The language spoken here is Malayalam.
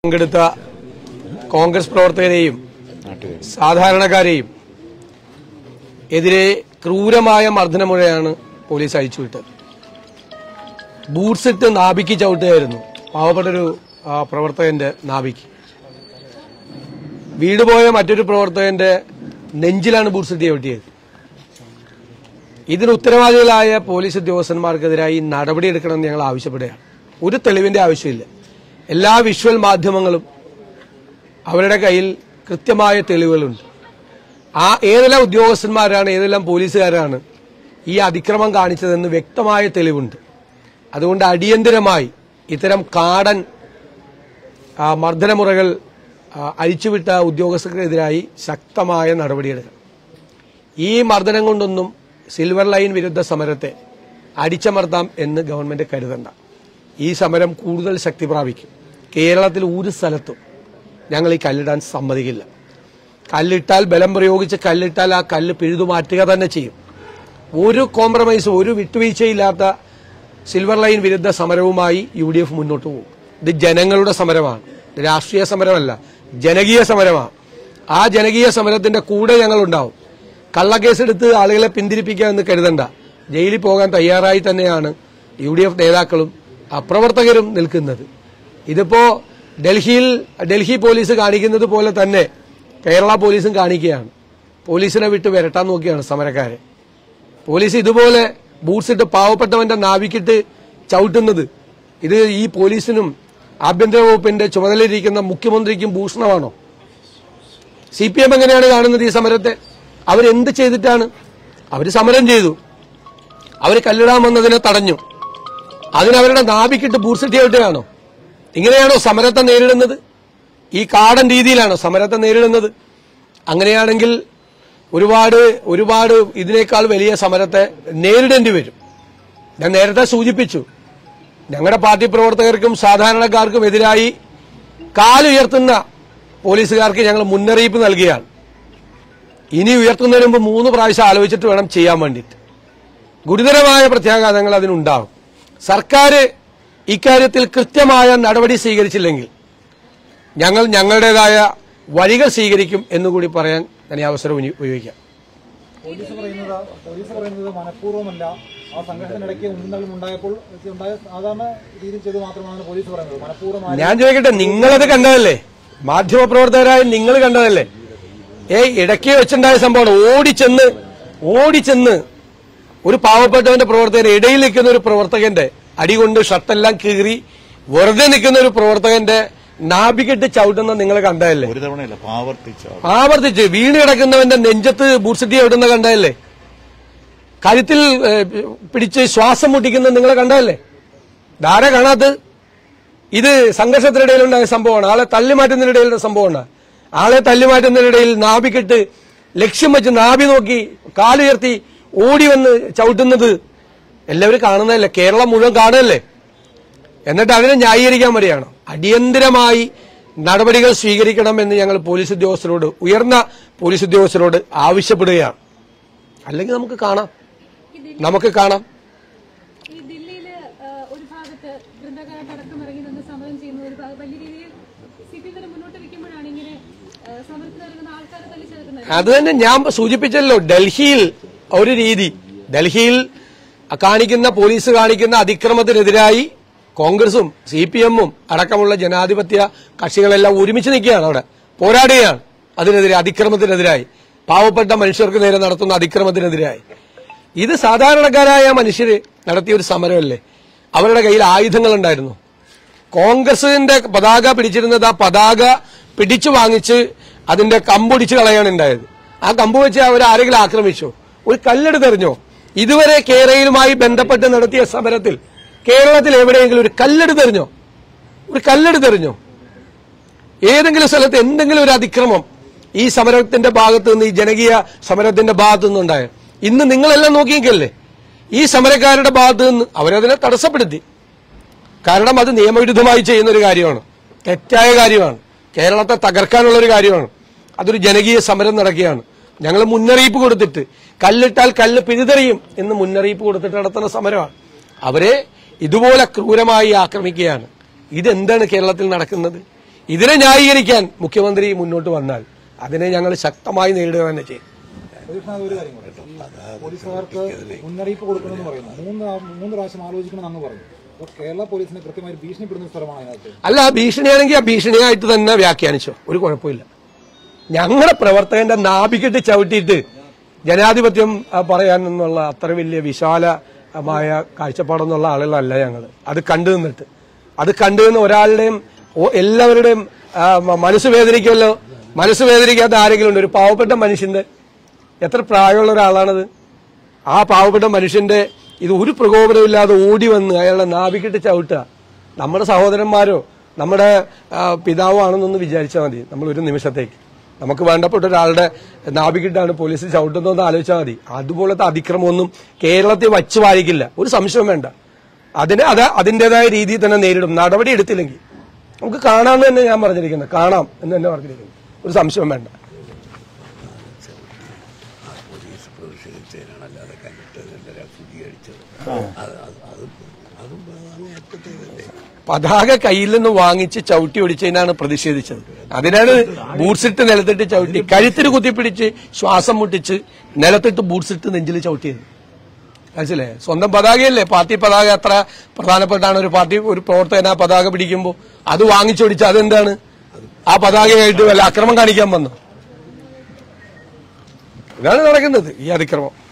പങ്കെടുത്ത കോൺഗ്രസ് പ്രവർത്തകരെയും സാധാരണക്കാരെയും എതിരെ ക്രൂരമായ മർദ്ദനമുഴയാണ് പോലീസ് അഴിച്ചുവിട്ടത് ബൂട്ട്സ് ഇട്ട് നാഭിക്ക് ചവിട്ടുകയായിരുന്നു പാവപ്പെട്ടൊരു ആ, പ്രവർത്തകന്റെ നാഭിക്ക് വീട് പോയ മറ്റൊരു പ്രവർത്തകന്റെ നെഞ്ചിലാണ് ബൂട്ട്സ് ഇട്ട് ചവിട്ടിയത് ഇതിന് ഉത്തരവാദികളായ പോലീസ് ഉദ്യോഗസ്ഥന്മാർക്കെതിരായി നടപടിയെടുക്കണമെന്ന് ഞങ്ങൾ ആവശ്യപ്പെടുകയാണ് ഒരു തെളിവിന്റെ ആവശ്യമില്ല എല്ലാ വിഷ്വൽ മാധ്യമങ്ങളും അവരുടെ കയ്യിൽ കൃത്യമായ തെളിവുകളുണ്ട് ആ ഏതെല്ലാം ഉദ്യോഗസ്ഥന്മാരാണ് ഏതെല്ലാം പോലീസുകാരാണ് ഈ അതിക്രമം കാണിച്ചതെന്ന് വ്യക്തമായ തെളിവുണ്ട് അതുകൊണ്ട് അടിയന്തരമായി ഇത്തരം കാടൻ ആ, മർദ്ദനമുറകൾ ആ, അഴിച്ചുവിട്ട ഉദ്യോഗസ്ഥർക്കെതിരായി ശക്തമായ നടപടിയെടുക്കണം ഈ മർദ്ദനം കൊണ്ടൊന്നും സിൽവർ ലൈൻ വിരുദ്ധ സമരത്തെ അടിച്ചമർത്താം എന്ന് ഗവൺമെന്റ് കരുതണ്ട ഈ സമരം കൂടുതൽ ശക്തി പ്രാപിക്കും കേരളത്തിൽ ഒരു സ്ഥലത്തും ഞങ്ങൾ ഈ കല്ലിടാൻ സമ്മതിക്കില്ല കല്ലിട്ടാൽ ബലം പ്രയോഗിച്ച് കല്ലിട്ടാൽ ആ കല്ല് പിഴുതു മാറ്റുക തന്നെ ചെയ്യും ഒരു കോംപ്രമൈസും ഒരു വിട്ടുവീഴ്ചയില്ലാത്ത സിൽവർ ലൈൻ വിരുദ്ധ സമരവുമായി യു ഡി എഫ് മുന്നോട്ട് പോകും ഇത് ജനങ്ങളുടെ സമരമാണ് ഇത് രാഷ്ട്രീയ സമരമല്ല ജനകീയ സമരമാണ് ആ ജനകീയ സമരത്തിന്റെ കൂടെ ഞങ്ങൾ ഉണ്ടാവും കള്ളക്കേസെടുത്ത് ആളുകളെ പിന്തിരിപ്പിക്കുക എന്ന് കരുതണ്ട ജയിലിൽ പോകാൻ തയ്യാറായി തന്നെയാണ് യു ഡി എഫ് നേതാക്കളും അപ്രവർത്തകരും നിൽക്കുന്നത് ഇതിപ്പോ ഡൽഹിയിൽ ഡൽഹി പോലീസ് കാണിക്കുന്നത് പോലെ തന്നെ കേരള പോലീസും കാണിക്കുകയാണ് പോലീസിനെ വിട്ട് വരട്ടാൻ നോക്കിയാണ് സമരക്കാരെ പോലീസ് ഇതുപോലെ ബൂട്ട്സ് ഇട്ട് പാവപ്പെട്ടവന്റെ നാവിക്കിട്ട് ചവിട്ടുന്നത് ഇത് ഈ പോലീസിനും ആഭ്യന്തര വകുപ്പിന്റെ ചുമതലയിരിക്കുന്ന മുഖ്യമന്ത്രിക്കും ഭൂഷണമാണോ സി പി എം എങ്ങനെയാണ് കാണുന്നത് ഈ സമരത്തെ അവരെന്ത് ചെയ്തിട്ടാണ് അവർ സമരം ചെയ്തു അവർ കല്ലിടാൻ വന്നതിനെ തടഞ്ഞു അതിനവരുടെ നാഭിക്കിട്ട് ബൂട്ട്സിട്ടി ആയിട്ടാണോ ഇങ്ങനെയാണോ സമരത്തെ നേരിടുന്നത് ഈ കാടൻ രീതിയിലാണോ സമരത്തെ നേരിടുന്നത് അങ്ങനെയാണെങ്കിൽ ഒരുപാട് ഒരുപാട് ഇതിനേക്കാൾ വലിയ സമരത്തെ നേരിടേണ്ടി വരും ഞാൻ നേരത്തെ സൂചിപ്പിച്ചു ഞങ്ങളുടെ പാർട്ടി പ്രവർത്തകർക്കും സാധാരണക്കാർക്കും എതിരായി കാലുയർത്തുന്ന പോലീസുകാർക്ക് ഞങ്ങൾ മുന്നറിയിപ്പ് നൽകിയാണ് ഇനി ഉയർത്തുന്നതിന് മുമ്പ് മൂന്ന് പ്രാവശ്യം ആലോചിച്ചിട്ട് വേണം ചെയ്യാൻ വേണ്ടിയിട്ട് ഗുരുതരമായ പ്രത്യാഘാതങ്ങൾ അതിനുണ്ടാകും സർക്കാർ ഇക്കാര്യത്തിൽ കൃത്യമായ നടപടി സ്വീകരിച്ചില്ലെങ്കിൽ ഞങ്ങൾ ഞങ്ങളുടേതായ വഴികൾ സ്വീകരിക്കും എന്നുകൂടി പറയാൻ ഞാൻ ഈ അവസരം ഉനി- ഉപയോഗിക്കാം പോലീസ് പറയുന്നത് പോലീസ് പറയുന്നത് മനഃപൂർവ്വമല്ല ആ സംഘർഷത്തിനിടയ്ക്ക് ഉണ്ടെങ്കിലും ഉണ്ടായപ്പോൾ ഉണ്ടായ സാധാരണ രീതിയിൽ ചെയ്ത് മാത്രമാണ് പോലീസ് പറയുന്നത് മനഃപൂർവ്വമായി ഞാൻ ചോദിക്കട്ടെ നിങ്ങളത് കണ്ടതല്ലേ മാധ്യമപ്രവർത്തകരായ നിങ്ങൾ കണ്ടതല്ലേ ഏയ് ഇടയ്ക്ക് വെച്ചുണ്ടായ സംഭവമാണ് ഓടിച്ചെന്ന് ഓടിച്ചെന്ന് ഒരു പാവപ്പെട്ടവന്റെ പ്രവർത്തകൻ ഇടയിൽ നിൽക്കുന്ന ഒരു പ്രവർത്തകന്റെ അടികൊണ്ട് ഷർട്ടെല്ലാം കീറി വെറുതെ നിൽക്കുന്ന ഒരു പ്രവർത്തകന്റെ നാഭിക്കിട്ട് ചവിട്ടുന്ന നിങ്ങൾ കണ്ടതല്ലേ ഒരു തവണയല്ല ആവർത്തിച്ച ആവർത്തിച്ച് വീണ് കിടക്കുന്നവന്റെ നെഞ്ചത്ത് ബൂട്ട്സിറ്റി എവിടുന്ന കണ്ടതല്ലേ കഴുത്തിൽ ഏഹ്, പിടിച്ച് ശ്വാസം മുട്ടിക്കുന്ന നിങ്ങൾ കണ്ടതല്ലേ ധാര കാണാത്ത ഇത് സംഘർഷത്തിനിടയിലുണ്ടായ സംഭവമാണ് ആളെ തള്ളിമാറ്റുന്നതിനിടയിലുള്ള സംഭവമാണ് ആളെ തള്ളിമാറ്റുന്നതിനിടയിൽ നാഭിക്കിട്ട് ലക്ഷ്യം വെച്ച് നാഭി നോക്കി കാലുയർത്തി ഓടി വന്ന് ചവിട്ടുന്നത് എല്ലാവരും കാണുന്നതല്ലേ കേരളം മുഴുവൻ കാണുകയല്ലേ എന്നിട്ട് അതിനെ ന്യായീകരിക്കാൻ വരികയാണ് അടിയന്തരമായി നടപടികൾ സ്വീകരിക്കണം എന്ന് ഞങ്ങൾ പോലീസ് ഉദ്യോഗസ്ഥരോട് ഉയർന്ന പോലീസ് ഉദ്യോഗസ്ഥരോട് ആവശ്യപ്പെടുകയാണ് അല്ലെങ്കിൽ നമുക്ക് കാണാം നമുക്ക് കാണാം ഈ ദില്ലിയില് ആ, ഒരു ഭാഗത്ത് വൃന്ദകാലത്ത് അടക്കം ഇറങ്ങി നിന്ന് സമരം ചെയ്യുന്ന ഒരു ഭാഗം വലിയ രീതിയിൽ സി പി എം മുന്നോട്ട് വെക്കുമ്പോഴാണ് ഇങ്ങനെ ആ, സമരത്തിന് ഇറങ്ങുന്ന ആൾക്കാരെ തല്ലിച്ചേർക്കുന്നത് അത് തന്നെ ഞാൻ സൂചിപ്പിച്ചല്ലോ ഡൽഹിയിൽ ഒരു രീതി ഡൽഹിയിൽ കാണിക്കുന്ന പോലീസ് കാണിക്കുന്ന അതിക്രമത്തിനെതിരായി കോൺഗ്രസും സി പി എമ്മും അടക്കമുള്ള ജനാധിപത്യ കക്ഷികളെല്ലാം ഒരുമിച്ച് നിൽക്കുകയാണ് അവിടെ പോരാടുകയാണ് അതിനെതിരെ അതിക്രമത്തിനെതിരായി പാവപ്പെട്ട മനുഷ്യർക്ക് നേരെ നടത്തുന്ന അതിക്രമത്തിനെതിരായി ഇത് സാധാരണക്കാരായ മനുഷ്യര് നടത്തിയ ഒരു സമരമല്ലേ അവരുടെ കയ്യിൽ ആയുധങ്ങളുണ്ടായിരുന്നു കോൺഗ്രസിന്റെ പതാക പിടിച്ചിരുന്നത് ആ പതാക പിടിച്ചു വാങ്ങിച്ച് അതിന്റെ കമ്പൊടിച്ച് കളയാണ് ഉണ്ടായത് ആ കമ്പ് വെച്ച് അവർ ആരെങ്കിലും ആക്രമിച്ചോ ഒരു കല്ലെടുത്തെറിഞ്ഞോ ഇതുവരെ കേരളയിലുമായി ബന്ധപ്പെട്ട് നടത്തിയ സമരത്തിൽ കേരളത്തിൽ എവിടെയെങ്കിലും ഒരു കല്ലെടുത്തെറിഞ്ഞോ ഒരു കല്ലെടുത്തെറിഞ്ഞോ ഏതെങ്കിലും സ്ഥലത്ത് എന്തെങ്കിലും ഒരു അതിക്രമം ഈ സമരത്തിന്റെ ഭാഗത്ത് നിന്ന് ഈ ജനകീയ സമരത്തിന്റെ ഭാഗത്തു നിന്നുണ്ടായ ഇന്ന് നിങ്ങളെല്ലാം നോക്കിയെങ്കിലല്ലേ ഈ സമരക്കാരുടെ ഭാഗത്ത് നിന്ന് അവരതിനെ തടസ്സപ്പെടുത്തി കാരണം അത് നിയമവിരുദ്ധമായി ചെയ്യുന്ന ഒരു കാര്യമാണ് തെറ്റായ കാര്യമാണ് കേരളത്തെ തകർക്കാനുള്ള ഒരു കാര്യമാണ് അതൊരു ജനകീയ സമരം നടക്കുകയാണ് ഞങ്ങൾ മുന്നറിയിപ്പ് കൊടുത്തിട്ട് കല്ലിട്ടാൽ കല്ല് പിഴുതെറിയും എന്ന് മുന്നറിയിപ്പ് കൊടുത്തിട്ട് നടത്തുന്ന സമരമാണ് അവരെ ഇതുപോലെ ക്രൂരമായി ആക്രമിക്കുകയാണ് ഇതെന്താണ് കേരളത്തിൽ നടക്കുന്നത് ഇതിനെ ന്യായീകരിക്കാൻ മുഖ്യമന്ത്രി മുന്നോട്ട് വന്നാൽ അതിനെ ഞങ്ങൾ ശക്തമായി നേരിടുക തന്നെ ചെയ്യും പ്രതീക്ഷ ഒരു കാര്യം പറയട്ടെ. ഈ പോലീസുകാർക്ക് മുന്നറിയിപ്പ് കൊടുക്കണമെന്ന് പറയുന്നു മൂന്ന് മൂന്ന് പ്രാവശ്യം ആലോചിക്കണം എന്ന് പറഞ്ഞു അപ്പോൾ കേരള പോലീസിനെ കൃത്യമായി ഭീഷണിപ്പെടുന്ന സ്ഥലമാണ് അതിനകത്ത് അല്ല ആ ഭീഷണിയാണെങ്കിൽ ആ ഭീഷണിയായിട്ട് തന്നെ വ്യാഖ്യാനിച്ചോ ഒരു കുഴപ്പമില്ല ഞങ്ങളുടെ പ്രവർത്തകന്റെ നാഭിക്കെട്ട് ചവിട്ടിയിട്ട് ജനാധിപത്യം ആ, പറയാനെന്നുള്ള അത്ര വലിയ വിശാലമായ കാഴ്ചപ്പാടെന്നുള്ള ആളുകളല്ല ഞങ്ങൾ അത് കണ്ടു നിന്നിട്ട് അത് കണ്ടു നിന്ന് ഒരാളുടെയും ഓ- എല്ലാവരുടെയും ആ, മ- മനസ്സ് വേദനിക്കുമല്ലോ മനസ്സ് വേദനിക്കാത്ത ആരെങ്കിലും ഉണ്ട് ഒരു പാവപ്പെട്ട മനുഷ്യന്റെ എത്ര പ്രായമുള്ള ഒരാളാണത് ആ പാവപ്പെട്ട മനുഷ്യന്റെ ഇത് ഒരു പ്രകോപനമില്ലാതെ ഓടി വന്ന് അയാളുടെ നാഭിക്കിട്ട് ചവിട്ടുക നമ്മുടെ സഹോദരന്മാരോ നമ്മുടെ ആ, പിതാവോ ആണെന്നൊന്ന് വിചാരിച്ചാൽ മതി നമ്മൾ ഒരു നിമിഷത്തേക്ക് നമുക്ക് വേണ്ടപ്പെട്ട ഒരാളുടെ നാഭിക്കിട്ടാണ് പോലീസ് ചവിട്ടുന്നതെന്ന് ആലോചിച്ചാൽ മതി അതുപോലത്തെ അതിക്രമമൊന്നും കേരളത്തിൽ വച്ചു വാഴിക്കില്ല ഒരു സംശയം വേണ്ട അതിന് അത് അതിൻ്റെതായ രീതിയിൽ തന്നെ നേരിടും നടപടി എടുത്തില്ലെങ്കിൽ നമുക്ക് കാണാമെന്ന് തന്നെ ഞാൻ പറഞ്ഞിരിക്കുന്നത് കാണാം എന്ന് തന്നെ പറഞ്ഞിരിക്കുന്നത് ഒരു സംശയം വേണ്ട പോലീസ് പ്രതിഷേധിച്ചതിനാണ് അല്ലാതെ കണ്ടിട്ട് സ്ഥിരീകരിച്ചത് അത് അത് അത് അതും അങ്ങേറ്റത്തേതല്ലേ പതാക കയ്യിൽ നിന്ന് വാങ്ങിച്ച് ചവിട്ടി ഒടിച്ചതിനാണ് പ്രതിഷേധിച്ചത് അതിനാണ് ബൂട്ട്സിട്ട് നിലത്തിട്ട് ചവിട്ടി കഴുത്തിന് കുത്തിപ്പിടിച്ച് ശ്വാസം മുട്ടിച്ച് നിലത്തിട്ട് ബൂട്ട്സിട്ട് നെഞ്ചിൽ ചവിട്ടിയത് മനസ്സിലേ സ്വന്തം പതാകയല്ലേ പാർട്ടി പതാക അത്ര പ്രധാനപ്പെട്ടാണ് ഒരു പാർട്ടി ഒരു പ്രവർത്തകൻ ആ പതാക പിടിക്കുമ്പോൾ അത് വാങ്ങിച്ചൊടിച്ച് അതെന്താണ് ആ പതാകയായിട്ട് വല്ല അക്രമം കാണിക്കാൻ വന്നു ഇതാണ് നടക്കുന്നത് ഈ അതിക്രമം